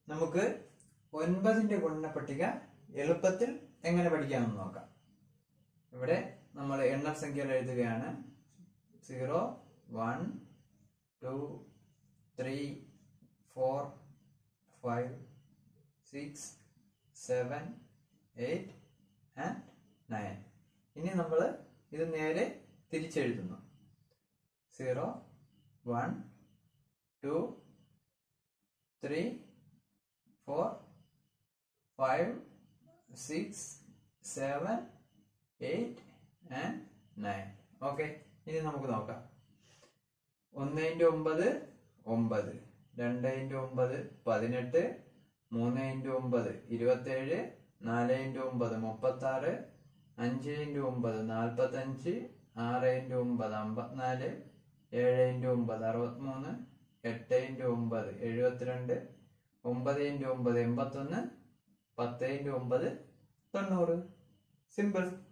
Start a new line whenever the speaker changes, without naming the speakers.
നമുക്ക് ഒൻപതിന്റെ ഗുണന പട്ടിക എളുപ്പത്തിൽ എങ്ങനെ പഠിക്കാമെന്ന് നോക്കാം ഇവിടെ നമ്മൾ എണ്ണൽ സംഖ്യകൾ എഴുതുകയാണ് zero one two three four five six seven eight and nine ഇനി നമ്മൾ ഇത് നേരെ തിരിച്ചെഴുതുന്നു zero one two three four five six seven eight and nine okay ഇനി നമുക്ക് നോക്കാം ഒന്ന് ഇൻറ്റു ഒമ്പത് ഒമ്പത് രണ്ട് ഇൻറ്റു ഒമ്പത് പതിനെട്ട് മൂന്ന് ഇൻറ്റു ഒമ്പത് ഇരുപത്തേഴ് നാല് ഇൻറ്റു ഒമ്പത് മുപ്പത്തി ആറ് അഞ്ച് ഇൻറ്റു ഒമ്പത് നാൽപ്പത്തഞ്ച് ആറ് ഇൻറ്റു ഒമ്പത് അമ്പത്തിനാല് ഏഴ് ഇൻറ്റു ഒമ്പത് അറുപത്തിമൂന്ന് എട്ട് ഇൻറ്റു ഒമ്പത് എഴുപത്തിരണ്ട് ഒമ്പത് ഇൻറ്റു ഒമ്പത് എൺപത്തൊന്ന് പത്ത് ഇൻറ്റു ഒമ്പത് തൊണ്ണൂറ് സിമ്പിൾ